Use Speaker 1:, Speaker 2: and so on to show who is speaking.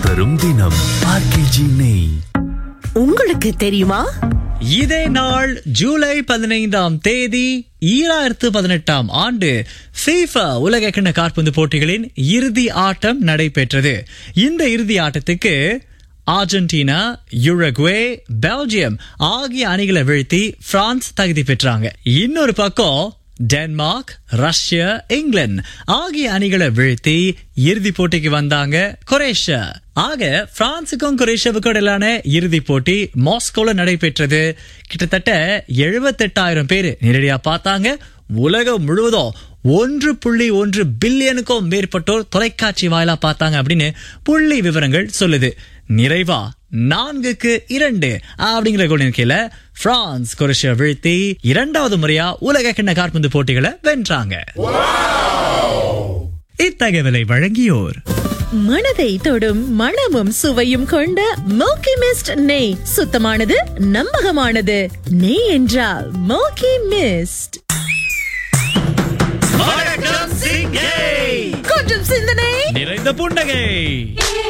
Speaker 1: தரும் தினம் ஆர்கேஜி நெய்
Speaker 2: உங்களுக்கு தெரியுமா
Speaker 3: இதே நாள் ஜூலை பதினைந்தாம் தேதி ஈராயிரத்து பதினெட்டாம் ஆண்டு FIFA உலக கிண்ண காற்பந்து போட்டிகளின் இறுதி ஆட்டம் நடைபெற்றது இந்த இறுதி ஆட்டத்துக்கு அர்ஜென்டினா யுரகுவே பெல்ஜியம் ஆகிய அணிகளை வீழ்த்தி பிரான்ஸ் தகுதி பெற்றாங்க இன்னொரு பக்கம் டென்மார்க் ரஷ்யா இங்கிலாந்து ஆகிய அணிகளை வீழ்த்தி இறுதி போட்டிக்கு வந்தாங்க கொரேஷியா ஆக பிரான்சுக்கும் கொரேஷியாவுக்கும் இடையிலான இறுதி போட்டி மாஸ்கோல நடைபெற்றது கிட்டத்தட்ட எழுபத்தெட்டாயிரம் பேர் நேரடியா பார்த்தாங்க உலகம் முழுவதும் ஒன்று புள்ளி ஒன்று பில்லியனுக்கும் மேற்பட்டோர் தொலைக்காட்சி வாயிலா பார்த்தாங்க அப்படின்னு புள்ளி விவரங்கள் சொல்லுது நிறைவா நான்குக்கு இரண்டு அப்படிங்கிற கோல் எண்ணிக்கையில பிரான்ஸ் கொரேஷியா வீழ்த்தி இரண்டாவது முறையா உலக கிண்ண காற்பந்து போட்டிகளை வென்றாங்க இத்தகவலை வழங்கியோர்
Speaker 2: மனதை தொடும் மணமும் சுவையும் கொண்ட மோக்கி மிஸ்ட் நெய் சுத்தமானது நம்பகமானது நெய் என்றால் மோக்கி மிஸ்ட்
Speaker 3: வணக்கம் சிங்கை
Speaker 2: கொஞ்சம் சிந்தனை
Speaker 3: நிறைந்த புன்னகை